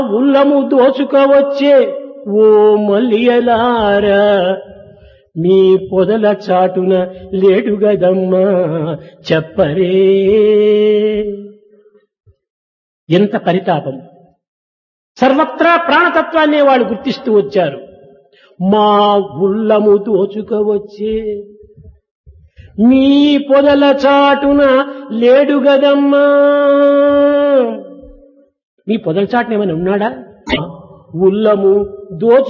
ఉల్లము దోచుకోవచ్చే ఓ మల్లియలారా మీ పొదల చాటున లేడు గదమ్మా చెప్పరే ఎంత పరితాపం సర్వత్రా ప్రాణతత్వాన్ని వాళ్ళు గుర్తిస్తూ వచ్చారు మా ఉల్లము దోచుకోవచ్చే మీ పొదల చాటున లేడు గదమ్మా మీ పొదల చాటున ఏమైనా ఉన్నాడా ఉల్లము దోచు